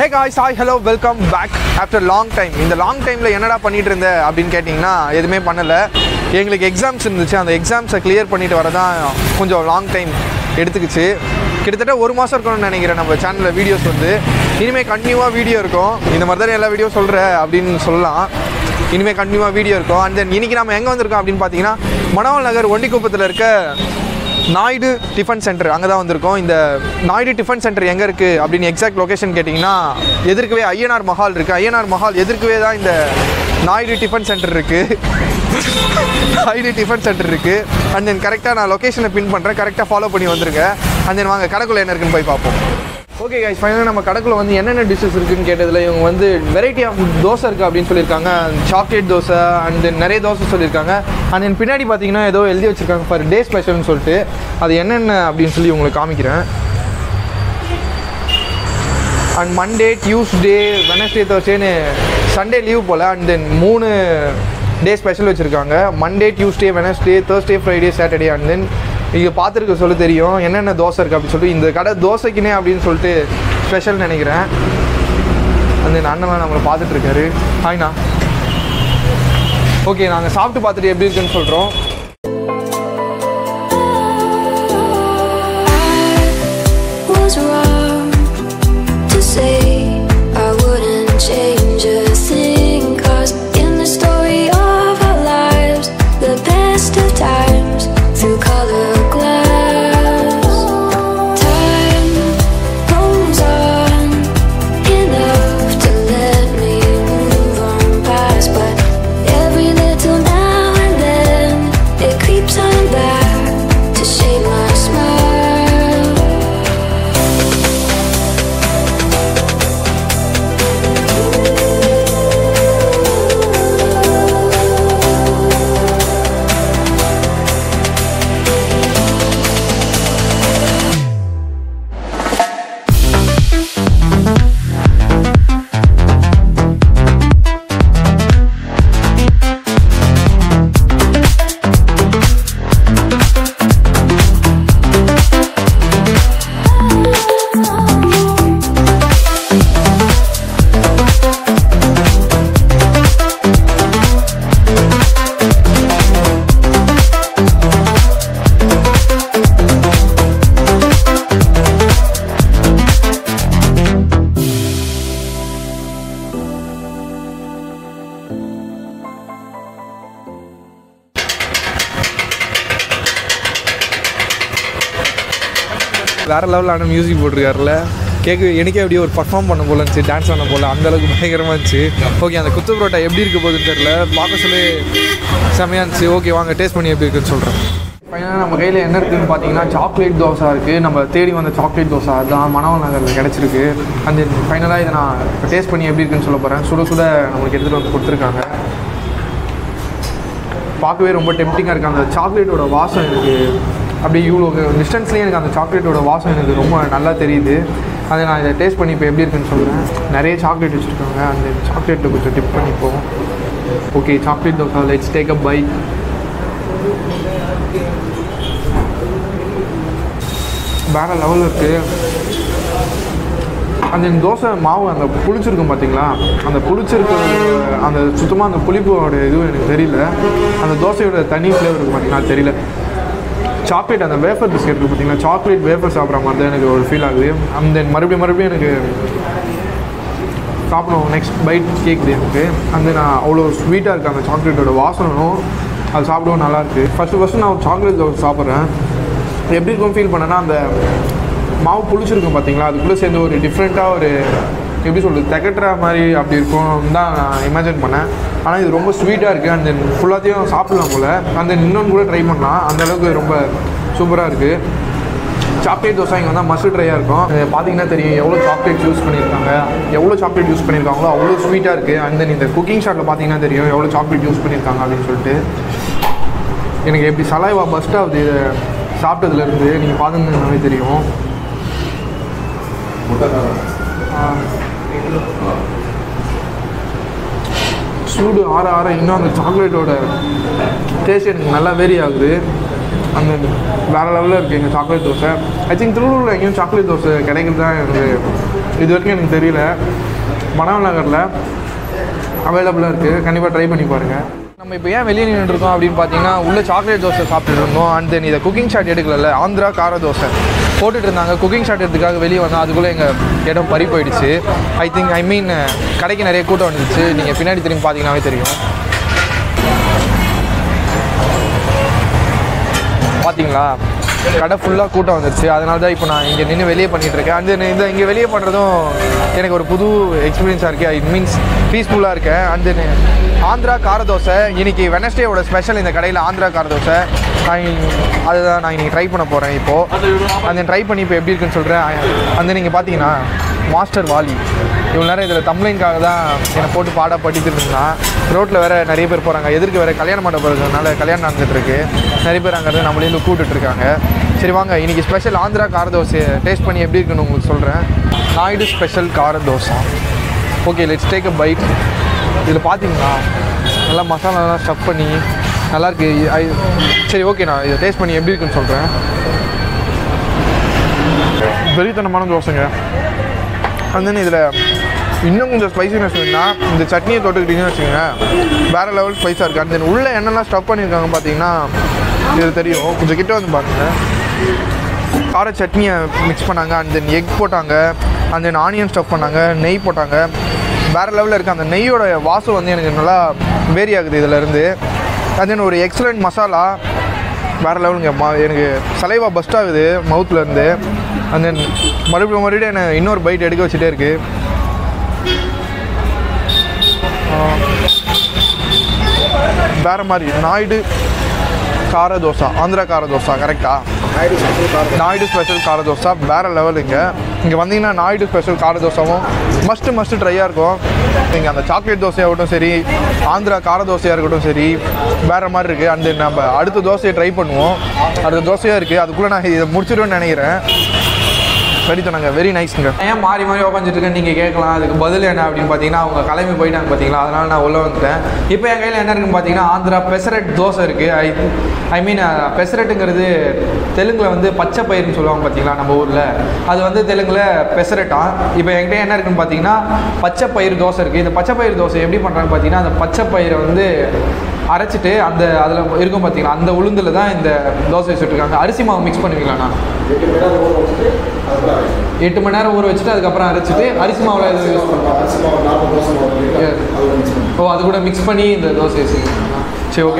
Guys hi hello welcome back after long time இந்த long டைமில் என்னடா பண்ணிட்டு இருந்த அப்படின்னு கேட்டிங்கன்னா எதுவுமே பண்ணலை எங்களுக்கு எக்ஸாம்ஸ் இருந்துச்சு அந்த எக்ஸாம்ஸை கிளியர் பண்ணிட்டு வரதான் கொஞ்சம் லாங் டைம் எடுத்துக்கிச்சு கிட்டத்தட்ட ஒரு மாதம் இருக்கணும்னு நினைக்கிறேன் நம்ம சேனலில் வீடியோஸ் வந்து இனிமேல் கண்டினியூவாக வீடியோ இருக்கும் இந்த மாதிரி தான் எல்லா வீடியோ சொல்கிற அப்படின்னு சொல்லலாம் இனிமேல் கண்டினியூவாக வீடியோ இருக்கும் அண்ட் தென் இன்றைக்கி நம்ம எங்கே வந்திருக்கோம் அப்படின்னு பார்த்தீங்கன்னா மணவல் நகர் ஒண்டிக்குப்பத்தில் இருக்க நாயுடு டிஃபன் சென்டர் அங்கே தான் வந்திருக்கோம் இந்த நாயுடு டிஃபன் சென்டர் எங்கே இருக்குது அப்படின்னு எக்ஸாக்ட் லொகேஷன் கேட்டிங்கன்னா எதிர்க்கவே ஐயனார் மஹால் இருக்குது ஐயனார் மஹால் எதிர்க்கவே தான் இந்த நாயுடு டிஃபன் சென்டர் இருக்குது நாயுடு டிஃபன் சென்டர் இருக்குது அண்ட் தென் கரெக்டாக நான் லொக்கேஷனை பின் பண்ணுறேன் கரெக்டாக ஃபாலோ பண்ணி வந்துருங்க அண்ட் தென் வாங்க கடைக்குள்ளே என்ன இருக்குன்னு போய் பார்ப்போம் ஓகே கைஸ் ஃபைனலாக நம்ம கடைக்குள்ள வந்து என்னென்ன டிஷ்ஷஸ் இருக்குன்னு கேட்டதில் இவங்க வந்து வெரைட்டி ஆஃப் தோசை இருக்குது அப்படின்னு சொல்லியிருக்காங்க சாக்லேட் தோசை அண்ட் தென் நிறைய தோசை சொல்லியிருக்காங்க அண்ட் தென் பின்னாடி பார்த்தீங்கன்னா ஏதோ எழுதி வச்சிருக்காங்க ஃபார் டே ஸ்பெஷல்னு சொல்லிட்டு அது என்னென்ன அப்படின்னு சொல்லி உங்களுக்கு காமிக்கிறேன் அண்ட் மண்டே டியூஸ்டே வெனஸ்டே தேர்ஸ்டேன்னு சண்டே லீவ் போல் அண்ட் தென் மூணு டே ஸ்பெஷல் வச்சுருக்காங்க Monday Tuesday Wednesday Thursday Friday Saturday and then இது பார்த்துருக்க சொல்ல தெரியும் என்னென்ன தோசை இருக்குது அப்படின்னு சொல்லிட்டு இந்த கடை தோசைக்குனே அப்படின்னு சொல்லிட்டு ஸ்பெஷல் நினைக்கிறேன் அந்த அண்ணன் நம்மளை பார்த்துட்டு இருக்காரு ஹாய்ண்ணா ஓகே நாங்கள் சாப்பிட்டு பார்த்துட்டு எப்படி இருக்குன்னு சொல்கிறோம் was wrong to say I wouldn't change a thing. Cause in the story of our lives, the best of times through color glass, time goes on enough to let me move on past. But every little now and then, it creeps on back to shade my smile. வேறு லெவலான music போட்டிருக்காருல கேட்க எனக்கே அப்படியே ஒரு perform பண்ண போல இருந்துச்சு dance பண்ண போல அந்த அளவுக்கு பயங்கரமாக இருந்துச்சு ஓகே அந்த குத்து புரோட்டா எப்படி இருக்க போகுதுன்னு தெரில பார்க்க சொல்லி செமையாக இருந்துச்சு ஓகே வாங்க டேஸ்ட் பண்ணி எப்படி இருக்குன்னு சொல்கிறேன் ஃபைனலாக நம்ம கையில் என்ன இருக்குதுன்னு பார்த்தீங்கன்னா சாக்லேட் தோசை இருக்குது நம்ம தேடி வந்த சாக்லேட் தோசை அதுதான் மணவல் நகரில் கிடச்சிருக்கு அந்த ஃபைனலாக இதை நான் டேஸ்ட் பண்ணி எப்படி இருக்குன்னு சொல்ல போகிறேன் சுட சுட நம்மளுக்கு எடுத்துகிட்டு வந்து கொடுத்துருக்காங்க பார்க்கவே ரொம்ப டெம்டிங்காக இருக்குது அந்த சாக்லேட்டோட வாசம் எனக்கு அப்படியே இவ்வளோ டிஸ்டன்ஸ்லேயே எனக்கு அந்த சாக்லேட்டோட வாசம் எனக்கு ரொம்ப நல்லா தெரியுது அதை நான் இதை டேஸ்ட் பண்ணி இப்போ எப்படி இருக்குன்னு சொல்கிறேன் நிறைய சாக்லேட் வச்சுருக்காங்க அந்த சாக்லேட்டில் கொஞ்சம் டிப் பண்ணிப்போம் okay chocolate dosa let's take a bite வேறு லெவலில் இருக்குது அந்த தோசை மாவு அந்த புளிச்சிருக்கும் பார்த்தீங்களா அந்த புளிச்சிருக்க அந்த சுத்தமாக அந்த புளிப்போட இதுவும் எனக்கு தெரியல அந்த தோசையோட தனி ஃப்ளேவர் இருக்கு பார்த்தீங்கன்னா அது தெரியல சாக்லேட் அந்த வேஃபர் பிஸ்கெட் இருக்குது பார்த்தீங்களா சாக்லேட் வேஃபர் சாப்பிட்ற மாதிரி தான் எனக்கு ஒரு ஃபீல் ஆகுது அண்ட் தென் மறுபடியும் மறுபடியும் எனக்கு சாப்பிடணும் நெக்ஸ்ட் பைட் கேட்குது எனக்கு அந்த நான் அவ்வளோ ஸ்வீட்டாக இருக்குது அந்த சாக்லேட்டோட வாசனும் அது சாப்பிடவும் நல்லாயிருக்கு ஃபஸ்ட்டு ஃபஸ்ட்டு நான் ஒரு சாக்லேட் தோசை சாப்பிட்றேன் எப்படி இருக்கும் ஃபீல் பண்ணேன்னா அந்த மாவு புளிச்சிருக்கும் பார்த்தீங்களா அதுக்குள்ளே சேர்ந்து ஒரு டிஃப்ரெண்ட்டாக ஒரு எப்படி சொல்கிறது திகட்டுற மாதிரி அப்படி இருக்கும் தான் நான் இமேஜின் பண்ணேன் ஆனால் இது ரொம்ப ஸ்வீட்டாக இருக்குது அண்ட் தென் ஃபுல்லாத்தையும் சாப்பிட்லாம் போல் அந்த இன்னொன்று கூட ட்ரை பண்ணலாம் அந்த அளவுக்கு ரொம்ப சூப்பராக இருக்குது சாக்லேட் தோசை இங்கே வந்தால் மஸ்ட் ட்ரையாக இருக்கும் இது பார்த்தீங்கன்னா தெரியும் எவ்வளோ சாக்லேட் யூஸ் பண்ணியிருக்காங்க எவ்வளோ சாக்லேட் யூஸ் பண்ணியிருக்காங்களோ அவ்வளோ ஸ்வீட்டாக இருக்குது அண்ட் தென் இந்த குக்கிங் ஷாட்டில் பார்த்தீங்கன்னா தெரியும் எவ்வளோ சாக்லேட் யூஸ் பண்ணியிருக்காங்க அப்படின்னு சொல்லிட்டு எனக்கு எப்படி சலாய்வா பஸ்ட் ஆகுது இதை சாப்பிட்டதுலேருந்து நீங்கள் பார்த்துருந்தீங்கன்னாவே தெரியும் சூடு ஆற ஆற இன்னும் அந்த சாக்லேட்டோட டேஸ்ட் எனக்கு நல்லா வேரி ஆகுது அந்த வேறு லெவலில் இருக்குது எங்கள் சாக்லேட் தோசை ஐ திங்க் திருவள்ளூரில் எங்கேயும் சாக்லேட் தோசை கிடைக்கிறதா எனக்கு இது வரைக்கும் எனக்கு தெரியல மணவ நகரில் அவைலபிளாக இருக்குது கண்டிப்பாக ட்ரை பண்ணி பாருங்கள் நம்ம இப்போ ஏன் வெளியே நின்றுட்டு இருக்கோம் அப்படின்னு பார்த்தீங்கன்னா உள்ள சாக்லேட் தோசை சாப்பிட்டுட்டு இருந்தோம் அண்ட் தென் இதை குக்கிங் ஷாட் எடுக்கல ஆந்திரா கார தோசை போட்டுட்டு இருந்தாங்க குக்கிங் ஷாட் எடுத்துக்காக வெளியே வந்தோம் அதுக்குள்ளே எங்கள் இடம் பறி போயிடுச்சு ஐ திங்க் ஐ மீன் கடைக்கு நிறைய கூட்டம் வந்துச்சு நீங்கள் பின்னாடி திரும்பி பார்த்தீங்கன்னாவே தெரியும் பார்த்தீங்களா கடை ஃபுல்லாக கூட்டம் வந்துருச்சு அதனால தான் இப்போ நான் இங்கே நின்று வெளியே பண்ணிட்டு இருக்கேன் அந்த இந்த இங்கே வெளியே பண்ணுறதும் எனக்கு ஒரு புது எக்ஸ்பீரியன்ஸாக இருக்குது இட் மீன்ஸ் பீஸ்ஃபுல்லாக இருக்கேன் அண்ட் ஆந்திரா கார தோசை இன்னைக்கு வெனஸ்டேவோட ஸ்பெஷல் இந்த கடையில் ஆந்திரா கார தோசை நான் அதுதான் நான் இன்னைக்கு ட்ரை பண்ண போகிறேன் இப்போது அந்த ட்ரை பண்ணி இப்போ எப்படி இருக்குன்னு சொல்கிறேன் அந்த நீங்கள் பார்த்தீங்கன்னா மாஸ்டர் வாலி இவ்வளோ நேரம் இதில் தம்ளைனுக்காக தான் என்னை போட்டு பாட படித்துட்டு இருந்தான் ரோட்டில் வேறு நிறைய பேர் போகிறாங்க எதிர்க்கு வேறு கல்யாண மண்டபம் இருக்கிறதுனால கல்யாணம் நடந்துட்டு இருக்கு நிறைய பேர் அங்கே இருந்து நம்மளே கூப்பிட்டுட்டு இருக்காங்க சரி வாங்க இன்றைக்கி ஸ்பெஷல் ஆந்திரா கார தோசையை டேஸ்ட் பண்ணி எப்படி இருக்குன்னு உங்களுக்கு சொல்கிறேன் நாயுடு ஸ்பெஷல் கார dosa okay let's take a bite இதில் பார்த்தீங்களா நல்லா மசாலாலாம் ஸ்டஃப் பண்ணி நல்லாயிருக்கு ஐ- சரி ஓகே நான் இதை டேஸ்ட் பண்ணி எப்படி இருக்குன்னு சொல்கிறேன் வெறித்தனமான தோசைங்க அண்ட் தென் இதில் இன்னும் கொஞ்சம் ஸ்பைசினஸ் வேணும்னா இந்த சட்னியை தொட்டுக்கிட்டீங்கன்னு வச்சுக்கோங்க வேறு லெவல் ஸ்பைஸாக இருக்குது அண்ட் தென் உள்ளே என்னெல்லாம் ஸ்டஃப் பண்ணியிருக்காங்க பார்த்தீங்கன்னா இது தெரியும் கொஞ்சம் கிட்ட வந்து பாருங்கள் கார சட்னியை மிக்ஸ் பண்ணாங்க அண்ட் தென் எக் போட்டாங்க அண்ட் தென் ஆனியன் ஸ்டஃப் பண்ணாங்க நெய் போட்டாங்க வேறு லெவலில் இருக்குது அந்த நெய்யோட வாசம் வந்து எனக்கு நல்லா வேரி ஆகுது இதிலேருந்து அண்ட் தென் ஒரு எக்ஸலண்ட் மசாலா வேறு லெவலுங்க மா எனக்கு சலைவா பஸ்ட் ஆகுது மவுத்தில் இருந்து அண்ட் தென் மறுபடியும் மறுபடியும் என்னை இன்னொரு பைட் எடுக்க வச்சுட்டே இருக்குது வேறு மாதிரி நாயுடு கார தோசை ஆந்திரா கார தோசை கரெக்டா நாயுடு ஸ்பெஷல் கார தோசை வேறு லெவலுங்க இங்கே வந்தீங்கன்னா நாயுடு ஸ்பெஷல் கார தோசாவும் மஸ்ட்டு மஸ்ட்டு ட்ரையாக இருக்கும் நீங்கள் அந்த சாக்லேட் தோசையாகட்டும் சரி ஆந்திரா கார தோசையாக இருக்கட்டும் சரி வேறு மாதிரி இருக்குது அண்ட் நம்ம அடுத்த தோசையை ட்ரை பண்ணுவோம் அடுத்த தோசையாக இருக்குது அதுக்குள்ளே நான் இதை முடிச்சிடுவேன்னு நினைக்கிறேன் வெரி சொன்னாங்க வெரி நைஸ்ங்க ஏன் மாறி மாறி உட்காந்துட்டு இருக்கேன் நீங்கள் கேட்கலாம் அதுக்கு பதில் என்ன அப்படின்னு பார்த்தீங்கன்னா அவங்க கிளம்பி போயிட்டாங்க பார்த்தீங்களா அதனால நான் உள்ளே வந்துட்டேன் இப்போ என் கையில் என்ன இருக்குன்னு பார்த்தீங்கன்னா ஆந்திரா பெசரட் தோசை இருக்குது ஐ ஐ மீன் பெசரட்டுங்கிறது தெலுங்கில் வந்து பச்சை பயிர்னு சொல்லுவாங்க பார்த்தீங்களா நம்ம ஊரில் அது வந்து தெலுங்கில் பெசரட்டா இப்போ என்கிட்ட என்ன இருக்குன்னு பார்த்தீங்கன்னா பச்சை பயிர் தோசை இருக்குது இந்த பச்சை பயிர் தோசை எப்படி பண்ணுறாங்க பார்த்தீங்கன்னா அந்த பச்சை பயிரை வந்து அரைச்சிட்டு அந்த அதில் இருக்கும் பார்த்தீங்களா அந்த உளுந்தில் தான் இந்த தோசை சுட்டுருக்காங்க அரிசி மாவு மிக்ஸ் பண்ணுவீங்களாண்ணா எட்டு மணி நேரம் ஊற வச்சுட்டு அதுக்கப்புறம் அரைச்சிட்டு அரிசி மாவில் எதுவும் யூஸ் பண்ணுவாங்க ஓ அது கூட மிக்ஸ் பண்ணி இந்த தோசை செய்வீங்களா சரி ஓகே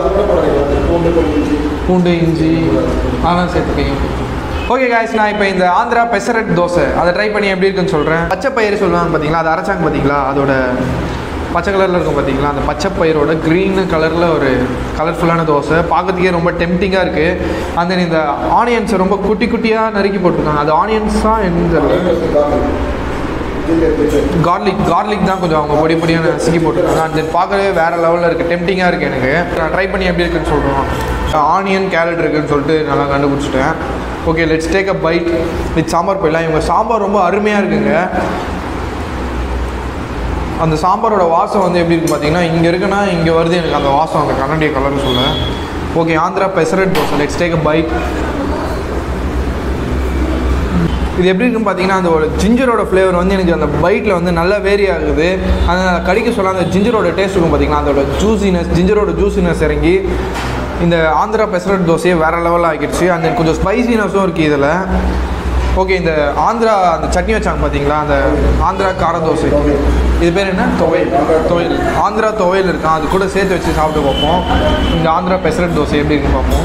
பூண்டு இஞ்சி அதெல்லாம் சேர்த்துக்கீங்க ஓகே காய்ஸ் நான் இப்போ இந்த ஆந்திரா பெசரட் தோசை அதை ட்ரை பண்ணி எப்படி இருக்குன்னு சொல்கிறேன் பச்சை பயிறு சொல்லுவாங்க பார்த்தீங்களா அதை அரைச்சாங்க பார்த்தீங்களா அதோட பச்சை கலரில் இருக்கும் பார்த்தீங்களா அந்த பச்சை பயிரோட க்ரீன் கலரில் ஒரு கலர்ஃபுல்லான தோசை பார்க்கறதுக்கே ரொம்ப டெம்டிங்காக இருக்குது அந்த இந்த ஆனியன்ஸை ரொம்ப குட்டி குட்டியாக நறுக்கி போட்டிருக்காங்க அது ஆனியன்ஸாக என்ன கார்லிக் கார்லிக் தான் கொஞ்சம் அவங்க பொடி பொடியாக நசுக்கி போட்டிருக்காங்க அண்ட் தென் பார்க்கவே வேறு லெவலில் இருக்குது டெம்டிங்காக இருக்குது எனக்கு நான் ட்ரை பண்ணி எப்படி இருக்குன்னு சொல்கிறோம் ஆனியன் கேரட் இருக்குன்னு சொல்லிட்டு நல்லா கண்டுபிடிச்சிட்டேன் okay let's take a bite with sambar போயிடலாம் இவங்க சாம்பார் ரொம்ப அருமையாக இருக்குங்க அந்த சாம்பாரோட வாசம் வந்து எப்படி இருக்கு பார்த்தீங்கன்னா இங்கே இருக்குன்னா இங்கே வருது எனக்கு அந்த வாசம் அந்த கன்னடிய கலர் சொல்ல okay Andhra pesarattu dosa let's take a bite இது எப்படி இருக்குன்னு பார்த்தீங்கன்னா அந்த ஒரு ஜிஞ்சரோட ஃப்ளேவர் வந்து எனக்கு அந்த பைட்டில் வந்து நல்லா வேரி ஆகுது அந்த கடிக்க சொல்ல அந்த ஜிஞ்சரோட டேஸ்ட் இருக்கும் பார்த்தீங்கன்னா அதோட ஜூசினஸ் ஜிஞ்சரோட ஜூசினஸ் இறங்கி இந்த ஆந்திரா பெசரட் தோசையை வேறு லெவலில் ஆக்கிடுச்சு அந்த கொஞ்சம் ஸ்பைசினஸும் இருக்குது இதில் ஓகே இந்த ஆந்திரா அந்த சட்னி வச்சாங்க பார்த்தீங்களா அந்த ஆந்திரா கார தோசை இது பேர் என்ன துவையல் துவையல் ஆந்திரா துவையல் இருக்கான் அது கூட சேர்த்து வச்சு சாப்பிட்டு பார்ப்போம் இந்த ஆந்திரா பெசரட் தோசை எப்படி இருக்குன்னு பார்ப்போம்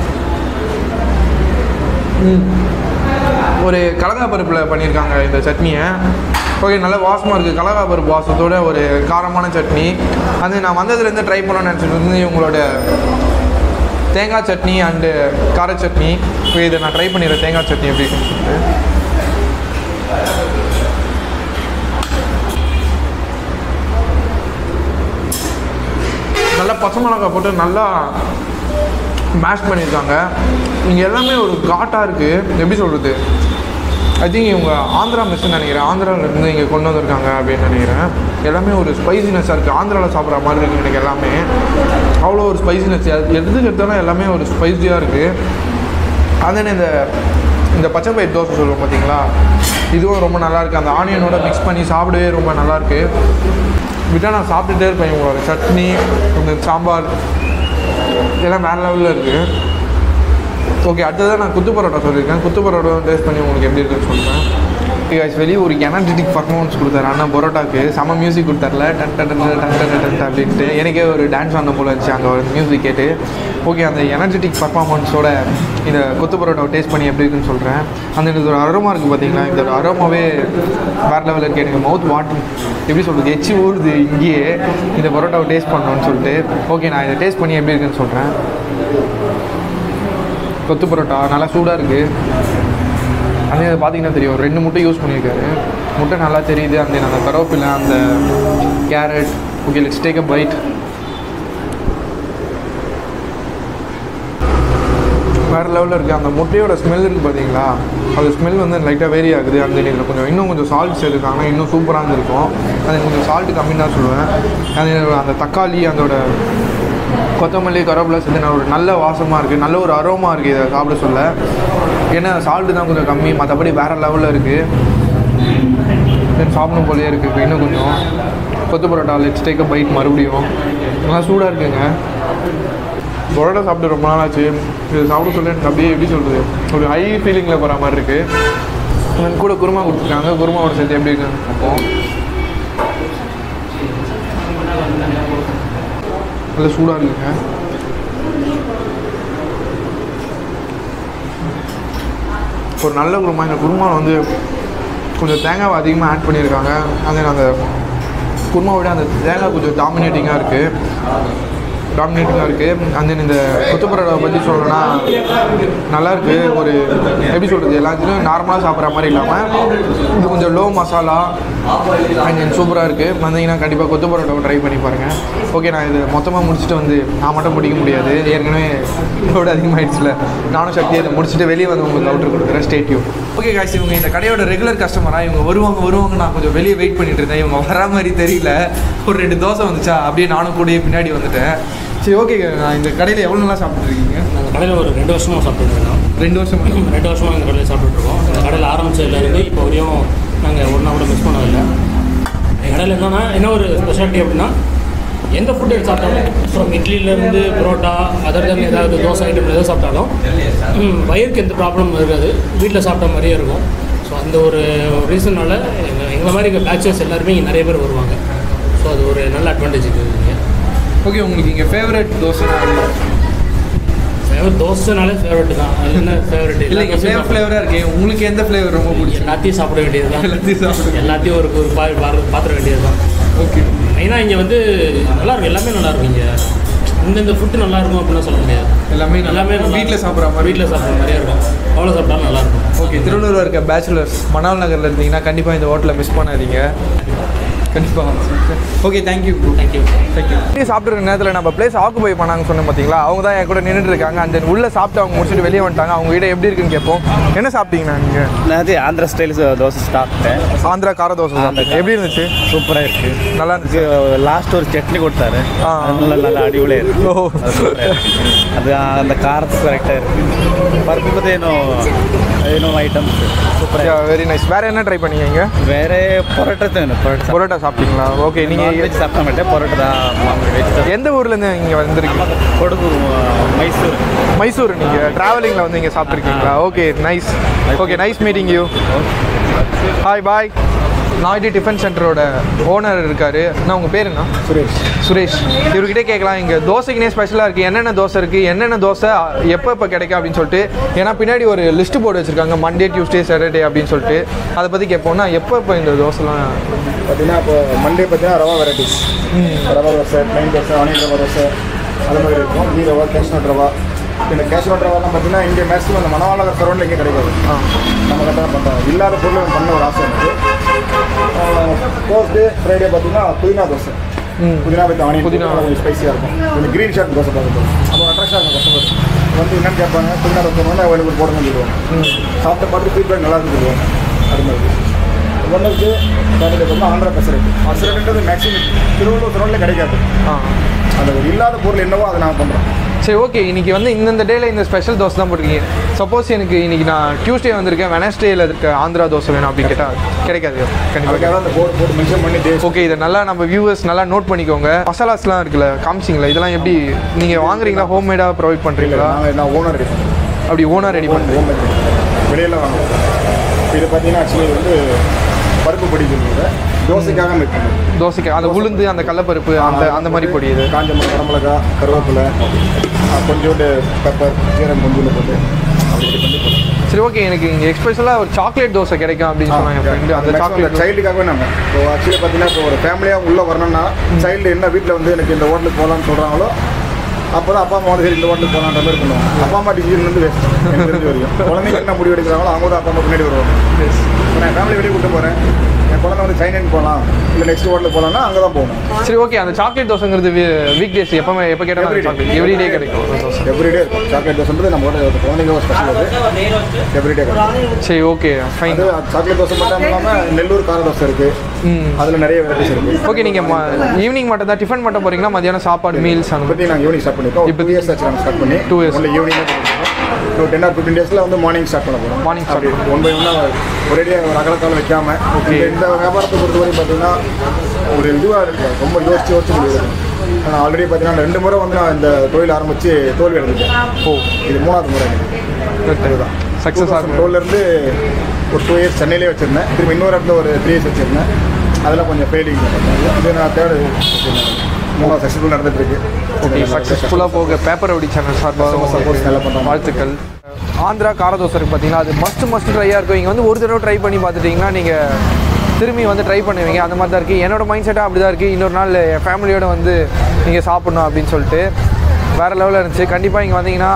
ம். ஒரு கடலா பருப்பில் பண்ணியிருக்காங்க இந்த சட்னியை ஓகே நல்ல வாசமாக இருக்குது கடலா பருப்பு வாசத்தோட ஒரு காரமான சட்னி அது நான் வந்ததுலேருந்து ட்ரை பண்ணணும்னு நினச்சிட்டு இருந்து உங்களோட தேங்காய் சட்னி அண்டு கார சட்னி இப்போ இதை நான் ட்ரை பண்ணிடுறேன் தேங்காய் சட்னி எப்படி இருக்குன்னு சொல்லிட்டு நல்லா பச்சை மிளகாய் போட்டு நல்லா மேஷ் பண்ணியிருக்காங்க இங்கே எல்லாமே ஒரு காட்டாக இருக்குது எப்படி சொல்கிறது ஐ திங்க் இவங்க ஆந்திரா மெஸ்ன்னு நினைக்கிறேன் ஆந்திராவிலேருந்து இங்கே கொண்டு வந்திருக்காங்க அப்படின்னு நினைக்கிறேன் எல்லாமே ஒரு ஸ்பைசினஸ்ஸாக இருக்குது ஆந்திராவில் சாப்பிட்ற மாதிரி இருக்குது எனக்கு எல்லாமே அவ்வளோ ஒரு ஸ்பைசினஸ் எதுக்கு எடுத்தாலும் எல்லாமே ஒரு ஸ்பைஸியாக இருக்குது அதே இந்த இந்த பச்சை பயிர் தோசை சொல்லுவோம் பார்த்தீங்களா இதுவும் ரொம்ப நல்லா இருக்குது அந்த ஆனியனோட மிக்ஸ் பண்ணி சாப்பிடவே ரொம்ப நல்லாயிருக்கு விட்டால் நான் சாப்பிட்டுட்டே இருப்பேன் இவங்களோட சட்னி இந்த சாம்பார் இதெல்லாம் வேறு லெவலில் இருக்குது ஓகே அடுத்ததாக நான் குத்து பரோட்டா சொல்லியிருக்கேன் குத்து பரோட்டா டேஸ்ட் பண்ணி உங்களுக்கு எப்படி இருக்குன்னு சொல்கிறேன் guys வெளியே ஒரு எனர்ஜெட்டிக் பர்ஃபார்மன்ஸ் கொடுத்தாரு அண்ணா பரோட்டாக்கு செம மியூசிக் கொடுத்தாருல டன் டன் டன் டன் டன் டன் டன் அப்படின்ட்டு எனக்கே ஒரு டான்ஸ் ஆன போல இருந்துச்சு அங்கே ஒரு மியூசிக் கேட்டு ஓகே அந்த எனர்ஜெட்டிக் பர்ஃபார்மன்ஸோட இந்த கொத்து பரோட்டாவை டேஸ்ட் பண்ணி எப்படி இருக்குன்னு சொல்கிறேன் அந்த இது ஒரு அரோமா இருக்குது பார்த்தீங்களா இந்த ஒரு அரோமாவே வேறு லெவலில் இருக்குது எனக்கு மவுத் வாட்டர் எப்படி சொல்கிறது எச்சி ஊறுது இங்கேயே இந்த பரோட்டாவை டேஸ்ட் பண்ணணும்னு சொல்லிட்டு ஓகே நான் இதை டேஸ்ட் பண்ணி எப்படி இருக்குன்னு சொல்கிறேன் கொத்து பரோட்டா நல்லா சூடாக இருக்குது அதே அதை பார்த்தீங்கன்னா தெரியும் ஒரு ரெண்டு முட்டை யூஸ் பண்ணியிருக்காரு முட்டை நல்லா தெரியுது அந்த அந்த கருவேப்பிலை அந்த carrot okay let's take a bite வேறு லெவலில் இருக்குது அந்த முட்டையோட ஸ்மெல் இருக்குது பார்த்தீங்களா அந்த ஸ்மெல் வந்து லைட்டாக வேரி ஆகுது அந்த இதில் கொஞ்சம் இன்னும் கொஞ்சம் சால்ட் சேர்த்துருக்காங்கன்னா இன்னும் சூப்பராக இருந்திருக்கும் அது கொஞ்சம் சால்ட்டு கம்மின்னு தான் சொல்லுவேன் அது அந்த தக்காளி அதோட கொத்தமல்லி கருவேப்பிலை சேர்த்து நான் ஒரு நல்ல வாசமாக இருக்குது நல்ல ஒரு அரோமா இருக்குது இதை சாப்பிட சொல்ல ஏன்னா சால்ட்டு தான் கொஞ்சம் கம்மி மற்றபடி வேறு லெவலில் இருக்குது தென் சாப்பிடும் போலயே இருக்குது இப்போ இன்னும் கொஞ்சம் கொத்து பரோட்டா லெட்ஸ் டேக் பைட் மறுபடியும் நல்லா சூடாக இருக்குங்க பரோட்டா சாப்பிட்டு ரொம்ப நாள் ஆச்சு இது சாப்பிட சொல்ல எனக்கு அப்படியே எப்படி சொல்கிறது ஒரு ஹை ஃபீலிங்கில் போகிற மாதிரி இருக்குது கூட குருமா கொடுத்துருக்காங்க குருமாவோட சேர்த்து எப்படி இருக்குன்னு பார்ப்போம் நல்ல சூடாக இருக்குங்க ஒரு நல்ல குருமா இந்த குருமாவில் வந்து கொஞ்சம் தேங்காய் அதிகமாக ஆட் பண்ணியிருக்காங்க அந்த அந்த குருமாவோட அந்த தேங்காய் கொஞ்சம் டாமினேட்டிங்காக இருக்குது டாமினேட்டிங்காக இருக்குது அந்த இந்த கொத்து பரோட்டாவை பற்றி சொல்லணும்னா நல்லா இருக்கு ஒரு எப்படி சொல்கிறது எல்லாத்துலேயும் நார்மலாக சாப்பிட்ற மாதிரி இல்லாமல் இது கொஞ்சம் லோ மசாலா அண்ட் சூப்பராக இருக்குது வந்தீங்கன்னா கண்டிப்பாக கொத்து பரோட்டாவை ட்ரை பண்ணி பாருங்கள் ஓகே நான் இது மொத்தமாக முடிச்சுட்டு வந்து நான் மட்டும் முடிக்க முடியாது ஏற்கனவே இதோட அதிகமாகிடுச்சுல நானும் சக்தி அதை முடிச்சுட்டு வெளியே வந்து உங்களுக்கு அவுட்ரு கொடுக்குறேன் ஸ்டேட்யூ ஓகே காய்ச்சி இவங்க இந்த கடையோட ரெகுலர் கஸ்டமராக இவங்க வருவாங்க வருவாங்க நான் கொஞ்சம் வெளியே வெயிட் பண்ணிட்டு இருந்தேன் இவங்க வரா மாதிரி தெரியல ஒரு ரெண்டு தோசை வந்துச்சா அப்படியே நானும் கூடயே பின்னாடி வந்துட்டேன் சரி ஓகே நான் இந்த கடையில் எவ்வளோ நல்லா சாப்பிட்ருக்கீங்க நாங்கள் கடையில் ஒரு ரெண்டு வருஷமாக சாப்பிட்டுட்டு இருக்கோம் ரெண்டு வருஷம் ரெண்டு வருஷமாக இந்த கடையில் சாப்பிட்டுட்ருக்கோம் இந்த கடையில் ஆரம்பிச்சதுலேருந்து இப்போ வரையும் நாங்கள் ஒரு நாள் கூட மிஸ் பண்ணதில்லை எங்கள் கடையில் என்னன்னா என்ன ஒரு ஸ்பெஷாலிட்டி அப்படின்னா எந்த ஃபுட் எடுத்து சாப்பிட்டாலும் ஃப்ரம் இட்லியிலேருந்து பரோட்டா அதர் தன் ஏதாவது தோசை ஐட்டம் எதாவது சாப்பிட்டாலும் ம், வயிறுக்கு எந்த ப்ராப்ளமும் இருக்காது வீட்டில் சாப்பிட்ட மாதிரியே இருக்கும் ஸோ அந்த ஒரு ரீசனால் எங்கள் எங்களை மாதிரி இங்கே பேச்சர்ஸ் எல்லாருமே இங்கே நிறைய பேர் வருவாங்க ஸோ அது ஒரு நல்ல அட்வான்டேஜ் இருக்குது இங்கே ஓகே உங்களுக்கு இங்கே ஃபேவரட் தோசை ஃபேவரட் தோசைனாலே ஃபேவரட் தான் அது என்ன ஃபேவரட் இல்லைங்க ஃப்ளேவர் ஃப்ளேவராக இருக்கு உங்களுக்கு எந்த ஃப்ளேவர் ரொம்ப பிடிச்சி எல்லாத்தையும் சாப்பிட வேண்டியது தான் எல்லாத்தையும் சாப்பிடுங்க. எல்லாத்தையும் ஒரு ஒரு பா பார- பாத்திர வேண்டியது தான் ஓகே மெயினாக இங்கே வந்து நல்லா இருக்கும் எல்லாமே நல்லா இருக்கும் இங்கே இந்தந்த ஃபுட்டு நல்லா இருக்கும் அப்படின்னு சொல்ல முடியாது எல்லாமே நல்லா- எல்லாமே நல்லா வீட்ல சாப்பிடுற மாதிரி. வீட்டில் சாப்பிட்ற மாதிரியே இருக்கும் அவ்வளோ சாப்பிட்டாலும் நல்லா இருக்கும் ஓகே திருவள்ளூரில் இருக்க பேச்சுலர்ஸ் மணால் நகரில் இருந்தீங்கன்னா கண்டிப்பாக இந்த ஹோட்டலை மிஸ் பண்ணாதீங்க கண்டிப்பாக ஓகே தேங்க்யூ தேங்க்யூ தேங்க்யூ சாப்பிட்ற நேரத்தில் நம்ம பிளேஸ் ஆக்குபை பண்ணாங்க சொன்னோம் பார்த்தீங்களா அவங்க தான் என் கூட நின்றுட்டு இருக்காங்க அந்த உள்ளே சாப்பிட்டு அவங்க முடிச்சுட்டு வெளியே வந்துட்டாங்க அவங்க வீடு எப்படி இருக்குன்னு கேட்போம் என்ன சாப்பிட்டீங்கண்ணா நீங்கள் நான் ஆந்திரா ஸ்டைல் தோசை சாப்பிட்டேன் ஆந்திரா கார தோசை சாப்பிட்டீங்க எப்படி இருந்துச்சு சூப்பராக இருக்கு நல்லா இருந்துச்சு லாஸ்ட் ஒரு சட்னி கொடுத்தாரு ஆ. அது நல்லா நல்லா அடிபொலியாக இருக்கு ஓ அது சூப்பரா இருக்கு. அது அந்த காரத்துக்கு கரெக்டாக இருக்கு பருப்பு பற்றி ಏನೋ ಏನೋ ಐಟಮ್ಸ್ ಸೂಪರ್ வெரி நைஸ் வேறு என்ன ட்ரை பண்ணீங்க இங்கே ಬೇರೆ ಪರೋಟ ತಿನ್ನು ಪರೋಟ பரோட்டா சாப்பிட்டீங்களா ஓகே நீங்கள் ವೆಜ್ ಸಾಪ್ತಾ ಮಾಡೆ ಪರೋಟದ ಮಾಮೂಲಿ ವೆಜ್ எந்த ஊர்லேருந்து இங்கே வந்திருக்கீங்க ಕೊಡಗು ಮೈಸೂರು மைசூர் நீங்கள் ட்ராவலிங்கில் வந்து இங்கே சாப்பிட்ருக்கீங்களா okay nice okay nice meeting you hi bye Naidu tiffin சென்டரோட ஓனர் இருக்காரு நான் உங்கள் பேர் என்ன சுரேஷ் சுரேஷ் இவர்கிட்ட கேட்கலாம் இங்கே தோசைக்குனே ஸ்பெஷலாக இருக்குது என்னென்ன தோசை இருக்குது என்னென்ன தோசை எப்போ எப்போ கிடைக்கும் அப்படின்னு சொல்லிட்டு ஏன்னா பின்னாடி ஒரு லிஸ்ட் போர்டு வச்சுருக்காங்க மண்டே டியூஸ்டே சாட்டர்டே அப்படின்னு சொல்லிட்டு அதை பற்றி கேட்போம்னா எப்போ எப்போ இந்த தோசைலாம் பார்த்தீங்கன்னா இப்போ மண்டே பார்த்தீங்கன்னா rava varieties rava dosa plain dosa onion rava dosa அது மாதிரி இருக்கும் கீ ரவா கேஷ்நட் ரவா இந்த கேஷ்நட் ரவாலாம் பார்த்தீங்கன்னா இங்கே மேக்ஸிமம் அந்த மணவாளர் சரௌண்டில் இங்கே கிடைக்காது நம்ம கரெக்டாக பண்ணுறோம் இல்லாத பொருள் பண்ண ஒரு ஆசை எனக்கு தேர்ஸ்டே ஃப்ரைடே பார்த்தீங்கன்னா புதினா தோசை புதினா வித் ஆனியன் புதினா. புதினா கொஞ்சம் ஸ்பைசியாக இருக்கும் கொஞ்சம் க்ரீன் ஷர்ட் தோசை பார்க்குறது அப்போ அட்ராக்ஷன் இருக்கும் கஸ்டமர் வந்து என்னன்னு கேட்பாங்க புதினா தோசை வந்து அவங்களுக்கு போடணும்னு சொல்லுவாங்க சாப்பிட்ட பார்த்து ஃபீட்பேக் நல்லா இருக்குன்னு சொல்லுவாங்க அது மாதிரி ஒன்றுக்கு சாட்டர்டே பார்த்தீங்கன்னா ஆந்திரா பெசரேட் பெசரேட்ன்றது மேக்ஸிமம் திருவள்ளூர் ரோட்டில் கிடைக்காது ஆ அந்த ஒரு இல்லாத பொருள் என்னவோ அதை நான் பண்ணுறோம் சரி ஓகே இன்னைக்கு வந்து இந்தந்த டேல இந்த ஸ்பெஷல் தோசை தான் போட்டிருக்கீங்க சப்போஸ் எனக்கு இன்னைக்கு நான் டியூஸ்டே வந்திருக்கேன் வெனஸ்டேல இருக்க ஆந்திரா தோசை வேணும் அப்படின்னு கேட்டால் கிடைக்காது கண்டிப்பாக அதுக்காக அந்த போர்டு போட்டு மென்ஷன் பண்ணி டேஸ் ஓகே இதை நல்லா நம்ம வியூவர்ஸ் நல்லா நோட் பண்ணிக்கோங்க மசாலாஸ்லாம் இருக்குல்ல காமிச்சிங்களா இதெல்லாம் எப்படி நீங்கள் வாங்குறீங்களா ஹோம்மேடாக ப்ரொவைட் பண்ணுறீங்களா நாங்கள் நான் ஓனர் ரெடி பண்ணுறோம் அப்படி ஓனாக ரெடி பண்ணுறீங்க ஓனர் வெளியில் வாங்குவோம் இது பார்த்தீங்கன்னா ஆக்சுவலி வந்து பருப்பு பொடி சொல்லுவாங்க தோசைக்காக மேக் பண்ணுவோம் தோசைக்கு அந்த உளுந்து அந்த கடலப்பருப்பு அந்த அந்த மாதிரி பொடி இது காஞ்ச மிளகா வரமிளகா கருவேப்பிலை ஆ, கொஞ்சோண்டு பெப்பர் ஜீரகம் கொஞ்சோண்டு போட்டு அப்படி இது பண்ணி போடுவோம் சரி ஓகே எனக்கு இங்கே எக்ஸ்பெஷலாக ஒரு சாக்லேட் தோசை கிடைக்கும் அப்படின்னு சொன்னாங்க என் ஃப்ரெண்டு அந்த சாக்லேட் சைல்டுக்காகவே நம்ம இப்போ ஆக்சுவலி பார்த்தீங்கன்னா இப்போ ஒரு ஃபேமிலியாக உள்ளே வரணும்னா சைல்டு என்ன வீட்டில் வந்து எனக்கு இந்த ஹோட்டலுக்கு போகலான்னு சொல்கிறாங்களோ அப்போ தான் அப்பா அம்மா வந்து சரி இந்த ஹோட்டலுக்கு போகலான்ற மாதிரி பண்ணுவாங்க அப்பா அம்மா டிசிஷன் வந்து வேஸ்ட் எனக்கு தெரிஞ்ச வரைக்கும் குழந்தைங்க என்ன முடிவு எடுக்கிறாங்களோ அவங்க தான் அப்பா அம்மா பின்னாடி வருவாங்க இப்போ நான் ஃபேமிலி வெளியே கூட்டு போகிறேன் என் குழந்தை வந்து சைனன் போகலாம் இல்லை நெக்ஸ்ட் ஹோட்டலுக்கு போகலான்னா அங்கே தான் போகணும் சரி ஓகே அந்த சாக்லேட் தோசைங்கிறது வீக் டேஸ் எப்போ எப்போ கேட்டாலும் Everyday. சாக்லேட் எவ்ரிடே கிடைக்கும் அந்த தோசை எவ்ரிடே இருக்கும் சாக்லேட் தோசைன்றது நம்ம ஹோட்டல் குழந்தைங்க ஸ்பெஷல் அது எவ்ரிடே கிடைக்கும் சரி ஓகே ஃபைன் அது சாக்லேட் தோசை மட்டும் இல்லாமல் நெல்லூர் கார தோசை இருக்குது ம் அதில் நிறைய வெரைட்டிஸ் இருக்குது ஓகே நீங்கள் ஈவினிங் மட்டும் தான் டிஃபன் மட்டும் போகிறீங்களா மதியானம் சாப்பாடு மீல்ஸ் அந்த மாதிரி பற்றி நாங்கள் ஈவினிங் ஸ்டார்ட் பண்ணியிருக்கோம் இப்போ டூ இயர்ஸ் ஆச்சு நாங்கள் ஸ்டார்ட் பண்ணி Two years. Only evening so ten or fifteen டேஸில் வந்து மார்னிங் ஸ்டார்ட் பண்ண போகிறோம் Morning start அப்படி ஒன் பை ஒன்னாக ஒரேடியாக ஒரு அகலக்காலம் வைக்காம Okay. இந்த- இந்த வியாபாரத்தை பொறுத்தவரை பார்த்தீங்கன்னா ஒரு இதுவாக இருக்கு ரொம்ப யோசிச்சு யோசிச்சு முடிவு நான் ஆல்ரெடி பார்த்தீங்கன்னா ரெண்டு முறை வந்து நான் இந்த தொழில் ஆரம்பித்து தோல்வி அடைஞ்சிட்டேன் ஓ இது மூணாவது முறை எனக்கு அதுதான் சக்ஸஸ் ஆகும் டுவெல்லேருந்து ஒரு டூ இயர்ஸ் சென்னையிலே வச்சுருந்தேன் திரும்ப இன்னொரு இடத்துல ஒரு த்ரீ இயர்ஸ் வச்சுருந்தேன் அதில் கொஞ்சம் ஃபெயிலிங் இது நான் தேர்டு மூணாவது சக்ஸஸ்ஃபுல் நடந்துட்டு இருக்கு ஓகே சக்ஸஸ்ஃபுல்லாக போக பேப்பர் அப்படி சேனல் சார்பாக சப்போஸ் நல்லா பண்ணுறாங்க வாழ்த்துக்கள் ஆந்திரா கார தோசை இருக்கு பார்த்தீங்கன்னா அது மஸ்ட் மஸ்ட் ட்ரையாக இருக்கும் இங்கே வந்து ஒரு தடவை ட்ரை பண்ணி பார்த்துட்டிங்கன்னா நீங்கள் திரும்பி வந்து ட்ரை பண்ணுவீங்க அந்த மாதிரி தான் இருக்குது என்னோட மைண்ட் செட்டாக அப்படி தான் இருக்குது இன்னொரு நாள் என் ஃபேமிலியோட வந்து நீங்கள் சாப்பிட்ணும் அப்படின்னு சொல்லிட்டு வேறு லெவலில் இருந்துச்சு கண்டிப்பாக இங்கே வந்தீங்கன்னா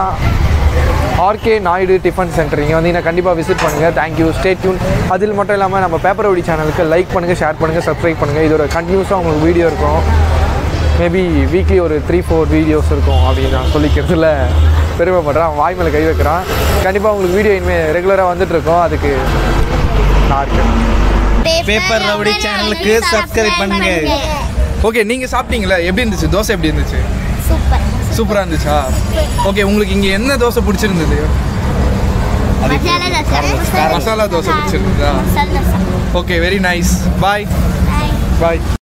ஆர்கே நாயுடு டிஃபன் சென்டர் இங்கே வந்தீங்கன்னா கண்டிப்பாக விசிட் பண்ணுங்கள் தேங்க்யூ ஸ்டே டியூன் அதில் மட்டும் இல்லாமல் நம்ம பேப்பர் ஒடி சேனலுக்கு லைக் பண்ணுங்கள் ஷேர் பண்ணுங்கள் சப்ஸ்கிரைப் பண்ணுங்கள் இதோட கண்டினியூஸாக உங்களுக்கு வீடியோ இருக்கும் மேபி வீக்லி ஒரு த்ரீ ஃபோர் வீடியோஸ் இருக்கும் அப்படின்னு நான் சொல்லிக்கிறதுல பெருமைப்படுறேன் வாய் மேலே கை வைக்கிறான் கண்டிப்பாக உங்களுக்கு வீடியோ இனிமேல் ரெகுலராக வந்துட்டு இருக்கோம் அதுக்கு நான் இருக்கேன் பேப்பர் ரவுடி சேனலுக்கு சப்ஸ்கிரைப் பண்ணுங்க ஓகே நீங்கள் சாப்பிட்டீங்களா எப்படி இருந்துச்சு தோசை எப்படி இருந்துச்சு சூப்பர் சூப்பராக இருந்துச்சா ஓகே உங்களுக்கு இங்கே என்ன தோசை பிடிச்சிருந்தது மசாலா தோசை மசாலா தோசை பிடிச்சிருந்ததா masala dosa okay very nice bye Bye. பாய்